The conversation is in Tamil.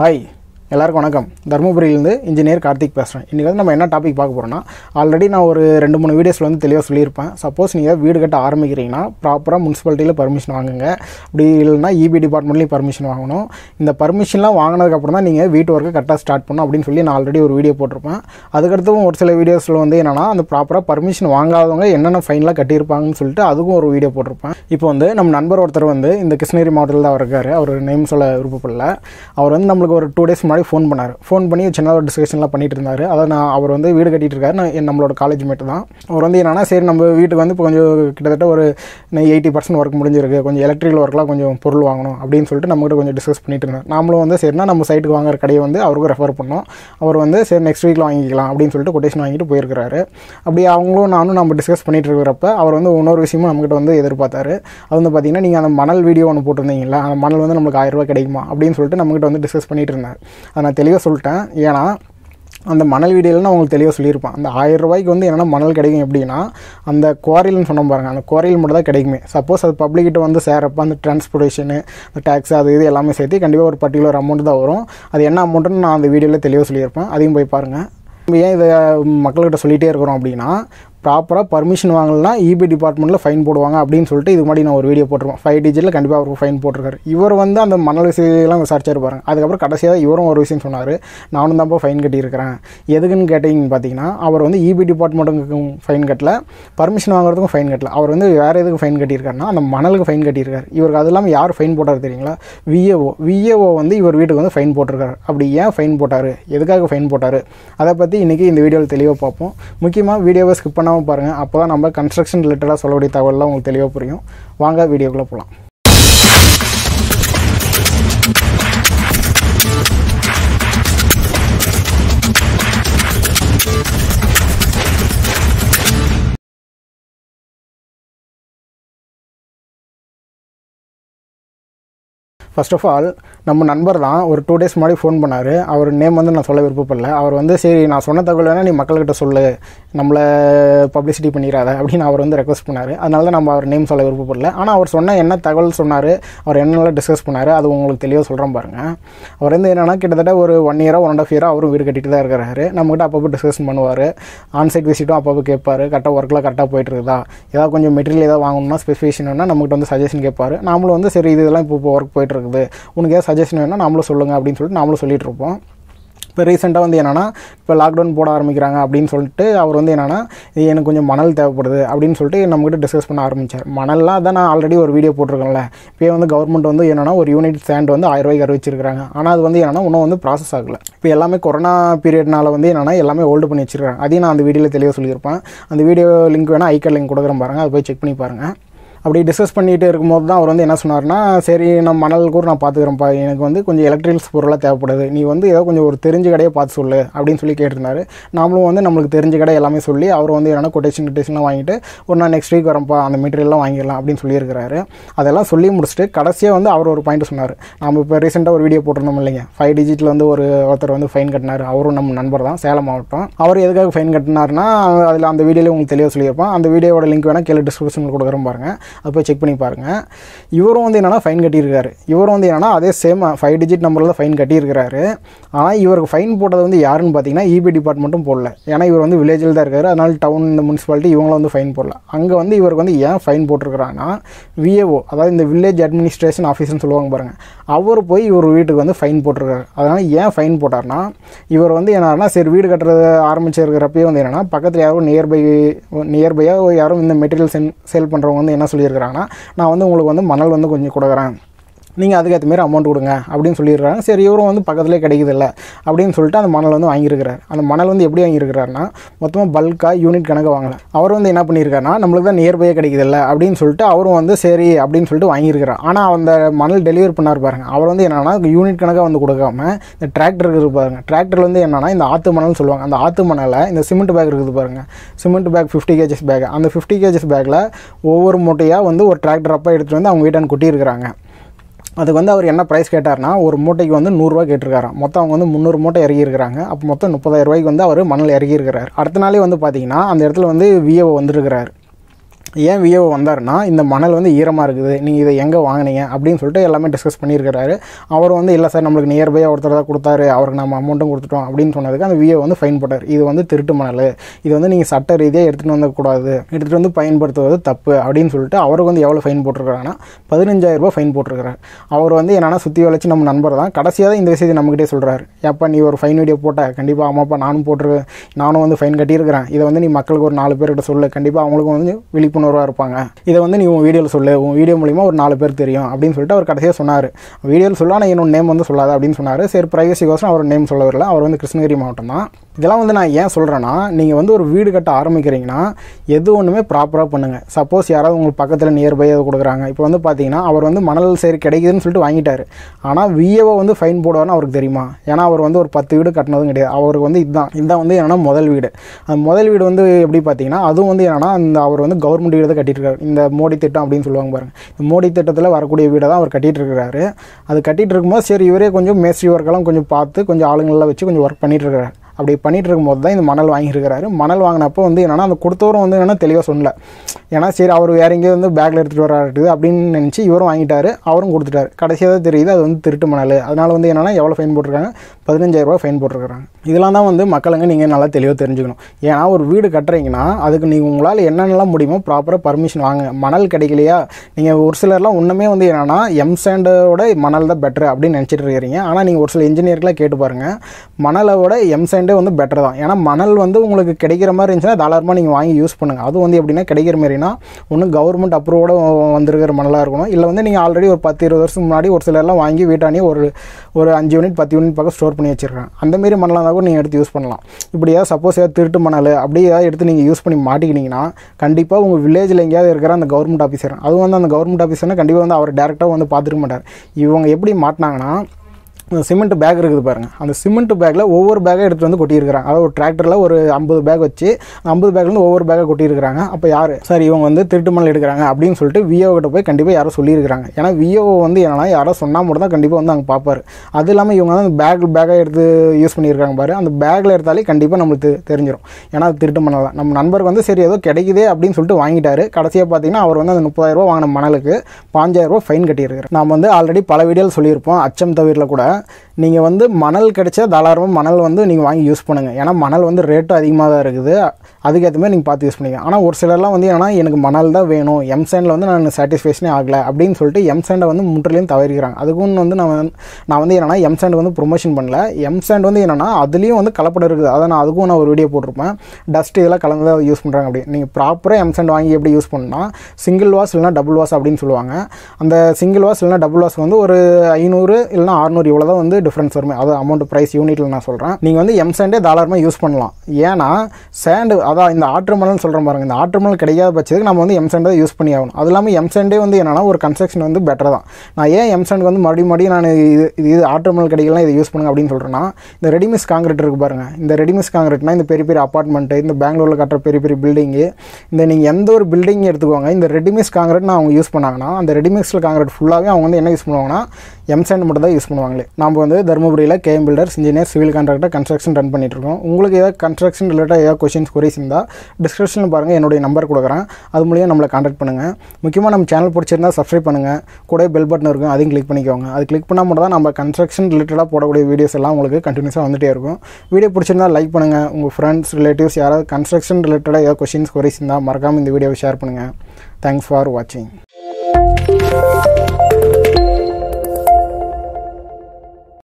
ஹாய் எல்லாருக்கும் வணக்கம் தருமபுரியிலேருந்து இன்ஜினியர் கார்த்திக் பேசுகிறேன் இன்றைக்கி வந்து நம்ம என்ன டாபிக் பார்க்க போகிறோம்னா ஆல்ரெடி நான் ஒரு ரெண்டு மூணு வீடியோஸில் வந்து தெளிவாக சொல்லியிருப்பேன் சப்போஸ் நீங்கள் வீடு கட்ட ஆரம்பிக்கிறீங்கன்னா ப்ராப்பராக முனிசிபாலிட்டியில் பர்மிஷன் வாங்குங்க அப்படி இல்லைன்னா இபி டிபார்ட்மெண்ட்லேயும் பர்மிஷன் வாங்கணும் இந்த பர்மிஷன்லாம் வாங்கினதுக்கப்புறம் தான் நீங்கள் வீட்டு ஒர்க்கை கரெக்டாக ஸ்டார்ட் பண்ணணும் அப்படின்னு சொல்லி நான் ஆல்ரெடி ஒரு வீடியோ போட்டிருப்பேன் அதுக்கடுத்தும் ஒரு சில வீடியோஸில் வந்து என்னென்னா அந்த ப்ராப்பராக பர்மிஷன் வாங்காதவங்க என்னென்ன ஃபைன்லாம் கட்டியிருப்பாங்கன்னு சொல்லிட்டு அதுக்கும் ஒரு வீடியோ போட்டிருப்பேன் இப்போ வந்து நம்ம நண்பர் ஒருத்தர் வந்து இந்த கிருஷ்ணகிரி மாவட்டத்தில் தான் இருக்கார் அவர் நேம் சொல்ல விருப்பப்படல அவர் வந்து நம்மளுக்கு ஒரு டூ டேஸ் முன்னாடி ஃபோன் பண்ணார் ஃபோன் பண்ணி சின்ன ஒரு டிஸ்கஷன்லாம் பண்ணிட்டு இருந்தார் அதை நான் அவர் வந்து வீடு கட்டிட்டு இருக்காரு நான் என் நம்மளோட காலேஜ் மேட்டு தான் அவர் வந்து என்னன்னா சரி நம்ம வீட்டுக்கு வந்து இப்போ கொஞ்சம் கிட்டத்தட்ட ஒரு எயிட்டி பர்சன்ட் ஒர்க் முடிஞ்சிருக்கு கொஞ்சம் எலக்ட்ரிக்கல் ஒர்க்லாம் கொஞ்சம் பொருள் வாங்கணும் அப்படின்னு சொல்லிட்டு நம்மகிட்ட கொஞ்சம் டிஸ்கஸ் பண்ணிட்டு இருந்தார் நாமளும் வந்து சரினா நம்ம சைட்டுக்கு வாங்குற கடையை வந்து அவருக்கும் ரெஃபர் பண்ணோம் அவர் வந்து சரி நெக்ஸ்ட் வீக்கில் வாங்கிக்கலாம் அப்படின்னு சொல்லிட்டு கொட்டேஷன் வாங்கிட்டு போயிருக்கிறாரு அப்படி அவங்களும் நானும் நம்ம டிஸ்கஸ் பண்ணிட்டு இருக்கிறப்ப அவர் வந்து இன்னொரு விஷயமும் நம்மகிட்ட வந்து எதிர்பார்த்தாரு அது வந்து பார்த்தீங்கன்னா நீங்கள் அந்த மணல் வீடியோ ஒன்று போட்டிருந்தீங்களா அந்த மணல் வந்து நம்மளுக்கு ஆயிரம் ரூபாய் கிடைக்குமா அப்படின்னு சொல்லிட்டு நம்மகிட்ட வந்து டிஸ்கஸ் பண்ணிட்டு இருந்தார் அதை நான் தெளிவாக சொல்லிட்டேன் ஏன்னா அந்த மணல் வீடியோவில் நான் உங்களுக்கு தெளிவாக சொல்லியிருப்பேன் அந்த ஆயிரம் ரூபாய்க்கு வந்து என்னென்னா மணல் கிடைக்கும் எப்படின்னா அந்த குவாரில்னு சொன்ன பாருங்க அந்த குவாரில் மட்டும் தான் கிடைக்குமே சப்போஸ் அது பப்ளிக்கிட்ட வந்து சேரப்போ அந்த டிரான்ஸ்போர்ட்டேஷனு அந்த டேக்ஸ் அது இது எல்லாமே சேர்த்து கண்டிப்பாக ஒரு பர்டிகுலர் அமௌண்ட் தான் வரும் அது என்ன அமௌண்ட்டுன்னு நான் அந்த வீடியோவில் தெளிவாக சொல்லியிருப்பேன் அதையும் போய் பாருங்கள் நம்ம ஏன் இதை மக்கள்கிட்ட சொல்லிகிட்டே இருக்கிறோம் அப்படின்னா ப்ராப்பராக பர்மிஷன் வாங்கலாம் இபி டிபார்ட்மெண்ட்டில் ஃபைன் போடுவாங்க அப்படின்னு சொல்லிட்டு இது மாதிரி நான் ஒரு வீடியோ போட்டிருப்பேன் ஃபைவ் டிஜிட்டில் கண்டிப்பாக அவருக்கு ஃபைன் போட்டிருக்காரு இவர் வந்து அந்த மணல் விஷயம்லாம் விசாரிச்சாரு பாருங்க அதுக்கப்புறம் கடைசியாக இவரும் ஒரு விஷயம் சொன்னார் நானும் தான்ப்பா ஃபைன் கட்டியிருக்கிறேன் எதுக்குன்னு கேட்டிங்கன்னு பார்த்தீங்கன்னா அவர் வந்து இபி டிபார்ட்மெண்ட்டுக்கும் ஃபைன் கட்டல பர்மிஷன் வாங்குறதுக்கும் ஃபைன் கட்டல அவர் வந்து வேறு எதுக்கு ஃபைன் கட்டியிருக்காருன்னா அந்த மணலுக்கு ஃபைன் கட்டியிருக்காரு இவருக்கு அது இல்லாமல் யார் ஃபைன் போட்டார் தெரியுங்களா விஏஓ விஏஓ வந்து இவர் வீட்டுக்கு வந்து ஃபைன் போட்டிருக்காரு அப்படி ஏன் ஃபைன் போட்டார் எதுக்காக ஃபைன் போட்டார் அதை பற்றி இன்றைக்கி இந்த வீடியோவில் தெளிவாக பார்ப்போம் முக்கியமாக வீடியோவை ஸ்கிப் பண்ணாமல் பாருங்கள் அப்போ தான் நம்ம கன்ஸ்ட்ரக்ஷன் ரிலேட்டடாக சொல்லக்கூடிய தகவல்லாம் உங்களுக்கு தெளிவாக புரியும் வாங்க வீடியோக்குள்ளே போகலாம் ஃபர்ஸ்ட் ஆஃப் ஆல் நம்ம நண்பர் தான் ஒரு டூ டேஸ் முன்னாடி ஃபோன் பண்ணார் அவர் நேம் வந்து நான் சொல்ல விருப்பப்படல அவர் வந்து சரி நான் சொன்ன தகவல் வேணால் நீ மக்கள்கிட்ட சொல்லு நம்மளை பப்ளிசிட்டி பண்ணிடாத அப்படின்னு அவர் வந்து ரெக்வஸ்ட் பண்ணார் அதனால தான் நம்ம அவர் நேம் சொல்ல விருப்பப்படல ஆனால் அவர் சொன்ன என்ன தகவல் சொன்னார் அவர் என்னெல்லாம் டிஸ்கஸ் பண்ணார் அது உங்களுக்கு தெளிவாக சொல்கிறேன் பாருங்கள் அவர் வந்து என்னென்னா கிட்டத்தட்ட ஒரு ஒன் இயராக ஒன் அண்ட் ஆஃப் இயராக அவரும் வீடு கட்டிட்டு தான் இருக்கிறாரு நம்மகிட்ட அப்பப்போ டிஸ்கஸ் பண்ணுவார் ஆன்சைட் விசிட்டும் அப்பப்போ கேட்பார் கரெக்டாக ஒர்க்கில் கரெக்டாக போயிட்டு இருக்குதா ஏதாவது கொஞ்சம் மெட்டீரியல் ஏதாவது வாங்கணும்னா ஸ்பெசிஃபிகேஷன் வேணால் நம்மகிட்ட வந்து சஜஷன் கேட்பார் நாமளும் வந்து சரி இது இதெல்லாம் இப்போ ஒர்க் போயிட்டு இருக்குது உனக்கு ஏதாவது சஜஷன் வேணால் நாமளும் சொல்லுங்கள் அப்படின்னு சொல்லிட்டு நாமளும் சொல்லிட்டு இருப்போம் இப்போ ரீசெண்டாக வந்து என்னென்னா இப்போ லாக்டவுன் போட ஆரம்பிக்கிறாங்க அப்படின்னு சொல்லிட்டு அவர் வந்து என்னென்னா இது எனக்கு கொஞ்சம் மணல் தேவைப்படுது அப்படின்னு சொல்லிட்டு நம்மகிட்ட டிஸ்கஸ் பண்ண ஆரம்பித்தார் மணல்லாம் தான் நான் ஆல்ரெடி ஒரு வீடியோ போட்டிருக்கேன்ல இப்போ வந்து கவர்மெண்ட் வந்து என்னென்னா ஒரு யூனிட் சேண்ட் வந்து ஆயிரம் ரூபாய்க்கு அறிவிச்சிருக்காங்க ஆனால் அது வந்து என்னென்னா இன்னும் வந்து ப்ராசஸ் ஆகலை இப்போ எல்லாமே கொரோனா பீரியட்னால வந்து என்னென்னா எல்லாமே ஹோல்டு பண்ணி வச்சிருக்காங்க அதையும் நான் அந்த வீடியோவில் தெளிவாக சொல்லியிருப்பேன் அந்த வீடியோ லிங்க் வேணால் ஐக்கர் லிங்க் கொடுக்குறேன் பாருங்கள் அதை போய் செக் பண்ணி பாருங்கள் அப்படி டிஸ்கஸ் பண்ணிகிட்டு இருக்கும்போது தான் அவர் வந்து என்ன சொன்னார்னா சரி நான் மணல் கூட நான் பார்த்துக்கிறேன்ப்பா எனக்கு வந்து கொஞ்சம் எலக்ட்ரிக்கல்ஸ் பொருளாக தேவைப்படுது நீ வந்து ஏதோ கொஞ்சம் ஒரு தெரிஞ்ச கடையை பார்த்து சொல்லு அப்படின்னு சொல்லி கேட்டிருந்தாரு நாமளும் வந்து நம்மளுக்கு தெரிஞ்ச கடை எல்லாமே சொல்லி அவர் வந்து என்னென்னா கொட்டேஷன் கொட்டேஷன்லாம் வாங்கிட்டு ஒரு நான் நெக்ஸ்ட் வீக் வரேன்ப்பா அந்த மெட்டீரியல்லாம் வாங்கிடலாம் அப்படின்னு சொல்லியிருக்கிறாரு அதெல்லாம் சொல்லி முடிச்சுட்டு கடைசியாக வந்து அவர் ஒரு பாயிண்ட் சொன்னார் நம்ம இப்போ ரீசெண்டாக ஒரு வீடியோ போட்டிருந்தோம் இல்லைங்க ஃபைவ் டிஜிட்டில் வந்து ஒரு ஒருத்தர் வந்து ஃபைன் கட்டினார் அவரும் நம்ம நண்பர் தான் சேலம் மாவட்டம் அவர் எதுக்காக ஃபைன் கட்டினார்னா அதில் அந்த வீடியோவில் உங்களுக்கு தெளிவாக சொல்லியிருப்பேன் அந்த வீடியோவோட லிங்க் வேணால் கீழே டிஸ்கிரிப்ஷனில் கொடுக்குறேன் பாருங்கள் அதை போய் செக் பண்ணி பாருங்கள் இவரும் வந்து என்னென்னா ஃபைன் கட்டியிருக்காரு இவரும் வந்து என்னென்னா அதே சேம் ஃபைவ் டிஜிட் நம்பரில் ஃபைன் கட்டியிருக்கிறாரு ஆனால் இவருக்கு ஃபைன் போட்டது வந்து யாருன்னு பார்த்தீங்கன்னா இபி டிபார்ட்மெண்ட்டும் போடல ஏன்னா இவர் வந்து வில்லேஜில் தான் இருக்காரு அதனால் டவுன் இந்த முனிசிபாலிட்டி இவங்களும் வந்து ஃபைன் போடல அங்கே வந்து இவருக்கு வந்து ஏன் ஃபைன் போட்டிருக்கிறாங்கன்னா விஏஓ அதாவது இந்த வில்லேஜ் அட்மினிஸ்ட்ரேஷன் ஆஃபீஸ்னு சொல்லுவாங்க பாருங்கள் அவர் போய் இவர் வீட்டுக்கு வந்து ஃபைன் போட்டிருக்காரு அதனால் ஏன் ஃபைன் போட்டார்னா இவர் வந்து என்னன்னா சரி வீடு கட்டுறது ஆரம்பிச்சிருக்கிறப்பயே வந்து என்னென்னா பக்கத்தில் யாரும் நியர்பை நியர்பையாக யாரும் இந்த மெட்டீரியல் சென் சேல் பண்ணுறவங்க வந்து என்ன சொல்லியிருக்கிறாங்கன்னா நான் வந்து உங்களுக்கு வந்து மணல் வந்து கொஞ்சம் கொடுக்குறேன் நீங்கள் அதுக்கேற்ற மாரி அமௌண்ட் கொடுங்க அப்படின்னு சொல்லியிருக்காங்க சரி இவரும் வந்து பக்கத்துலேயே கிடைக்குதில்ல அப்படின்னு சொல்லிட்டு அந்த மணல் வந்து வாங்கியிருக்கிறார் அந்த மணல் வந்து எப்படி வாங்கியிருக்கிறாருன்னா மொத்தமாக பல்காக யூனிட் கணக்கு வாங்கலை அவர் வந்து என்ன பண்ணியிருக்காருன்னா நம்மளுக்கு தான் நியர்பையாக கிடைக்குதில்ல அப்படின்னு சொல்லிட்டு அவரும் வந்து சரி அப்படின்னு சொல்லிட்டு வாங்கியிருக்கிறார் ஆனால் அந்த மணல் டெலிவரி பண்ணார் பாருங்க அவர் வந்து என்னன்னா யூனிட் கணக்காக வந்து கொடுக்காம இந்த டிராக்டர் இருக்குது பாருங்க டிராக்டர் வந்து என்னன்னா இந்த ஆற்று மணல்னு சொல்லுவாங்க அந்த ஆற்று மணலை இந்த சிமெண்ட் பேக் இருக்குது பாருங்க cement bag fifty kgs bag அந்த ஃபிஃப்டி கேஜஸ் பேக்கில் ஒவ்வொரு மூட்டையாக வந்து ஒரு டிராக்டர் அப்போ எடுத்துகிட்டு வந்து அவங்க வீட்டான் கொட்டியிருக்கிறாங்க அதுக்கு வந்து அவர் என்ன ப்ரைஸ் கேட்டார்னா ஒரு மூட்டைக்கு வந்து நூறுரூவா கேட்டிருக்காராம் மொத்தம் அவங்க வந்து முந்நூறு மூட்டை இறங்கியிருக்கிறாங்க அப்போ மொத்தம் முப்பதாயிரம் ரூபாய்க்கு வந்து அவர் மணல் இறங்கியிருக்கிறார் அடுத்த நாளே வந்து பார்த்தீங்கன்னா அந்த இடத்துல வந்து விஏஓ வந்திருக்கிறார் ஏன் விஏஓ வந்தாருன்னா இந்த மணல் வந்து ஈரமாக இருக்குது நீங்கள் இதை எங்கே வாங்கினீங்க அப்படின்னு சொல்லிட்டு எல்லாமே டிஸ்கஸ் பண்ணியிருக்கிறாரு அவர் வந்து இல்லை சார் நம்மளுக்கு நியர்பையாக ஒருத்தர் தான் கொடுத்தாரு அவருக்கு நம்ம அமௌண்ட்டும் கொடுத்துட்டோம் அப்படின்னு சொன்னதுக்கு அந்த விஏஓ வந்து ஃபைன் போட்டார் இது வந்து திருட்டு மணல் இது வந்து நீங்கள் சட்ட ரீதியாக எடுத்துகிட்டு வந்துக்கூடாது எடுத்துகிட்டு வந்து பயன்படுத்துவது தப்பு அப்படின்னு சொல்லிட்டு அவருக்கு வந்து எவ்வளோ ஃபைன் போட்டிருக்காங்கன்னா பதினஞ்சாயிரம் ரூபாய் ஃபைன் போட்டிருக்காரு அவர் வந்து என்னன்னா சுற்றி வளைச்சு நம்ம நண்பர் தான் கடைசியாக தான் இந்த விஷயத்தை நம்மகிட்டே சொல்கிறாரு ஏப்பா நீ ஒரு ஃபைன் வீடியோ போட்ட கண்டிப்பாக ஆமாப்பா நானும் போட்டிருக்கேன் நானும் வந்து ஃபைன் கட்டியிருக்கிறேன் இதை வந்து நீ மக்களுக்கு ஒரு நாலு பேர்கிட்ட சொல்லு கண்டிப்பாக அவங்களுக்கும் வந்து விழிப்புணர்வாக இருப்பாங்க இதை வந்து நீ உன் வீடியோவில் சொல்லு உன் வீடியோ மூலிமா ஒரு நாலு பேர் தெரியும் அப்படின்னு சொல்லிட்டு அவர் கடைசியாக சொன்னார் வீடியோவில் சொல்ல ஆனால் என்னோட நேம் வந்து சொல்லாத அப்படின்னு சொன்னார் சரி ப்ரைவசிக்கோசரம் அவர் நேம் சொல்ல வரல அவர் வந்து கிருஷ்ணகிரி மாவட்டம் தான் இதெல்லாம் வந்து நான் ஏன் சொல்கிறேன்னா நீங்கள் வந்து ஒரு வீடு கட்ட ஆரம்பிக்கிறீங்கன்னா எது ஒன்றுமே ப்ராப்பராக பண்ணுங்கள் சப்போஸ் யாராவது உங்களுக்கு பக்கத்தில் நியர்பை அது கொடுக்குறாங்க இப்போ வந்து பார்த்தீங்கன்னா அவர் வந்து மணல் சரி கிடைக்குதுன்னு சொல்லிட்டு வாங்கிட்டாரு ஆனால் விஏஓ வந்து ஃபைன் போடுவார்னு அவருக்கு தெரியுமா ஏன்னா அவர் வந்து ஒரு பத்து வீடு கட்டினதும் கிடையாது அவருக்கு வந்து இதுதான் இதுதான் வந்து என்னன்னா முதல் வீடு அந்த முதல் வீடு வந்து எப்படி பார்த்தீங்கன்னா அதுவும் வந்து என்னன்னா அந்த அவர் வந்து கவர்மெண்ட் வீடு தான் கட்டிட்டு இருக்காரு இந்த மோடி திட்டம் அப்படின்னு சொல்லுவாங்க பாருங்க இந்த மோடி திட்டத்தில் வரக்கூடிய வீடை தான் அவர் கட்டிட்டு இருக்கிறாரு அது கட்டிட்டு இருக்கும்போது சரி இவரே கொஞ்சம் மேஸ்திரி ஒர்க்கெல்லாம் கொஞ்சம் பார்த்து கொஞ்சம் ஆளுங்களெல்லாம் வச்சு கொஞ்சம் ஒர்க் பண்ணிட்டு இருக்காரு அப்படி பண்ணிட்டு இருக்கும்போது தான் இந்த மணல் வாங்கியிருக்கிறாரு மணல் வாங்கினப்போ வந்து என்னன்னா அந்த கொடுத்தவரும் வந்து என்னன்னா தெளிவாக சொல்லல ஏன்னா சரி அவர் வேற எங்கேயோ வந்து பேக்கில் எடுத்துகிட்டு வராரு அப்படின்னு நினச்சி இவரும் வாங்கிட்டாரு அவரும் கொடுத்துட்டாரு கடைசியாக தான் தெரியுது அது வந்து திருட்டு மணல் அதனால வந்து என்னன்னா எவ்வளோ ஃபைன் போட்டிருக்காங்க பதினஞ்சாயிரம் ரூபாய் ஃபைன் போட்டிருக்காங்க இதெல்லாம் தான் வந்து மக்களுங்க நீங்கள் நல்லா தெளிவாக தெரிஞ்சுக்கணும் ஏன்னா ஒரு வீடு கட்டுறீங்கன்னா அதுக்கு நீங்கள் உங்களால் என்னென்னலாம் முடியுமோ ப்ராப்பராக பர்மிஷன் வாங்க மணல் கிடைக்கலையா நீங்கள் ஒரு சிலர்லாம் ஒன்றுமே வந்து என்னன்னா எம் சாண்டோட மணல் தான் பெட்டர் அப்படின்னு நினச்சிட்டு இருக்கிறீங்க ஆனால் நீங்கள் ஒரு சில இன்ஜினியர்லாம் கேட்டு பாருங்கள் மணலை விட எம் சாண்டே வந்து பெட்டர் தான் ஏன்னா மணல் வந்து உங்களுக்கு கிடைக்கிற மாதிரி இருந்துச்சுன்னா தாராளமாக நீங்கள் வாங்கி யூஸ் பண்ணுங்கள் அது வந்து எப்படின்னா கிடைக்கிற மாதிரினா ஒன்று கவர்மெண்ட் அப்ரூவோட வந்திருக்கிற மணலாக இருக்கணும் இல்லை வந்து நீங்கள் ஆல்ரெடி ஒரு பத்து இருபது வருஷத்துக்கு முன்னாடி ஒரு சிலர்லாம் வாங்கி வீட்டானே ஒரு ஒரு அஞ்சு யூனிட் பத்து யூனிட் பக்கம் ஸ்டோர் பண்ணி வச்சிருக்காங்க அந்த மாரி மணலாக இருந்தால் கூட நீங்கள் எடுத்து யூஸ் பண்ணலாம் இப்படி ஏதாவது சப்போஸ் ஏதாவது திருட்டு மணல் அப்படி ஏதாவது எடுத்து நீங்கள் யூஸ் பண்ணி மாட்டிக்கினீங்கன்னா கண்டிப்பாக உங்கள் வில்லேஜில் எங்கேயாவது இருக்கிற அந்த கவர்மெண்ட் ஆஃபீஸர் அதுவும் வந்து அந்த கவர்மெண்ட் ஆஃபீஸர்னா கண்டிப்பாக வந்து அவர் டேரெக்டாக வந்து பார்த்துருக்க மாட்டார் இவங்க எப்படி மாட்டினாங்கன்னா இந்த சிமெண்ட் பேக் இருக்குது பாருங்கள் அந்த சிமெண்ட் பேக்கில் ஒவ்வொரு பேக்காக எடுத்துகிட்டு வந்து கொட்டியிருக்கிறாங்க அதாவது ஒரு டிராக்டரில் ஒரு ஐம்பது பேக் வச்சு ஐம்பது பேக்லேருந்து ஒவ்வொரு பேக்காக கொட்டியிருக்கிறாங்க அப்போ யார் சார் இவங்க வந்து திருட்டு மணல் எடுக்கிறாங்க அப்படின்னு சொல்லிட்டு விஓ கிட்ட போய் கண்டிப்பாக யாரோ சொல்லியிருக்கிறாங்க ஏன்னா விஓ வந்து என்னன்னா யாரோ சொன்னால் மட்டும் தான் கண்டிப்பாக வந்து அங்கே பார்ப்பாரு அது இல்லாமல் இவங்க வந்து பேக் பேக்காக எடுத்து யூஸ் பண்ணியிருக்காங்க பாரு அந்த பேக்கில் எடுத்தாலே கண்டிப்பாக நம்மளுக்கு தெ- தெரிஞ்சிடும் ஏன்னா அது திருட்டு மணல் தான் நம்ம நண்பருக்கு வந்து சரி ஏதோ கிடைக்குதே அப்படின்னு சொல்லிட்டு வாங்கிட்டாரு கடைசியாக பார்த்தீங்கன்னா அவர் வந்து அந்த முப்பதாயிரம் ரூபா வாங்கின மணலுக்கு பாஞ்சாயிரம் ரூபா ஃபைன் கட்டியிருக்காரு நாம் வந்து ஆல்ரெடி பல வீடியோவில் சொல்லியிருப்போம் அச்சம் தவிரில் கூட நீங்கள் வந்து மணல் கிடைச்சா தாராளமாக மணல் வந்து நீங்கள் வாங்கி யூஸ் பண்ணுங்கள் ஏன்னா மணல் வந்து ரேட்டு அதிகமாக தான் இருக்குது அதுக்கேற்ற மாதிரி நீங்கள் பார்த்து யூஸ் பண்ணிக்க ஆனால் ஒரு சிலர்லாம் வந்து ஏன்னா எனக்கு மணல் தான் வேணும் எம் சேண்டில் வந்து நான் சாட்டிஸ்ஃபேக்ஷனே ஆகலை அப்படின்னு சொல்லிட்டு எம் சேண்டை வந்து முற்றிலையும் தவறிக்கிறாங்க அதுக்கும் வந்து நான் வந்து- நான் வந்து என்னன்னா எம் சேண்ட் வந்து ப்ரொமோஷன் பண்ணல எம் சேண்ட் வந்து என்னன்னா அதுலேயும் வந்து கலப்படம் இருக்குது அதை நான் அதுக்கும் நான் ஒரு வீடியோ போட்டிருப்பேன் டஸ்ட் இதெல்லாம் கலந்து தான் யூஸ் பண்ணுறாங்க அப்படி நீங்கள் ப்ராப்பராக எம் சேண்ட் வாங்கி எப்படி யூஸ் பண்ணணும்னா சிங்கிள் வாஷ் இல்லைனா டபுள் வாஷ் அப்படின்னு சொல்லுவாங்க அந்த சிங்கிள் வாஷ் இல்லைனா டபுள் வாஷ் வந்து ஒரு ஐநூறு இல்லைனா அறுநூறு இவ்வளோ தான் வந்து டிஃப்ரென்ஸ் வருமே அது அமௌண்ட் ப்ரைஸ் யூனிட்டில் நான் சொல்கிறேன் நீங்கள் வந்து எம் சேண்டே தாராளமாக யூஸ் பண்ணலாம் ஏன்னா சேண்டு அதான் இந்த ஆற்று மணல்னு சொல்கிறேன் பாருங்க இந்த ஆற்று மணல் கிடைக்காத பட்சத்துக்கு நம்ம வந்து எம் சேண்டை யூஸ் பண்ணி ஆகணும் அது இல்லாமல் எம் சேண்டே வந்து என்னன்னா ஒரு கன்ஸ்ட்ரக்ஷன் வந்து பெட்டர் தான் நான் ஏன் எம் சேண்ட் வந்து மறுபடியும் மறுபடியும் நான் இது இது இது ஆற்று மணல் கிடைக்கலாம் இதை யூஸ் பண்ணுங்க அப்படின்னு சொல்கிறேன்னா இந்த ரெடிமிக்ஸ் காங்கிரீட் இருக்கு பாருங்க இந்த ரெடிமிக்ஸ் காங்கிரீட்னா இந்த பெரிய பெரிய அப்பார்ட்மெண்ட்டு இந்த பெங்களூரில் கட்டுற பெரிய பெரிய பில்டிங்கு இந்த நீங்கள் எந்த ஒரு பில்டிங் எடுத்துக்கோங்க இந்த ரெடிமிக்ஸ் காங்கிரீட்னு அவங்க யூஸ் பண்ணாங்கன்னா அந்த ரெடிமிக்ஸில் காங்கிரீட் ஃபுல்லாகவே அவங்க வந்து என்ன யூஸ் பண்ணுவாங்கன்னா எம் சேண்ட் மட்டும் தான் யூஸ் பண்ணுவாங்களே நம்ம வந்து தருமபுரியில் KM builders engineer civil contractor construction run பண்ணிட்டு இருக்கோம் உங்களுக்கு ஏதாவது கன்ஸ்ட்ரக்ஷன் ரிலேட்டாக ஏதாவது கொஷின்ஸ் கொரிஸ் இருந்தால் டிஸ்கிரிப்ஷனில் பாருங்கள் என்னுடைய நம்பர் கொடுக்குறேன் அது மூலியம் நம்மளை கான்டாக்ட் பண்ணுங்கள் முக்கியமாக நம்ம சேனல் பிடிச்சிருந்தா சப்ஸ்கிரைப் பண்ணுங்கள் கூட பெல் பட்டன் இருக்கும் அதையும் கிளிக் பண்ணிக்கோங்க அது கிளிக் பண்ணால் மட்டும் தான் நம்ம கன்ஸ்ட்ரக்ஷன் ரிலேட்டடாக போடக்கூடிய வீடியோஸ் எல்லாம் உங்களுக்கு கண்டினியூஸாக வந்துட்டே இருக்கும் வீடியோ பிடிச்சிருந்தா லைக் பண்ணுங்கள் உங்கள் ஃப்ரெண்ட்ஸ் ரிலேட்டிவ்ஸ் யாராவது கன்ஸ்ட்ரக்ஷன் ரிலேட்டடாக ஏதாவது கொஷின்ஸ் கொரிஸ் இருந்தால் மறக்காமல் இந்த வீடியோவை ஷேர் பண்ணுங்கள் தேங்க்ஸ் ஃபார் வாட்சிங்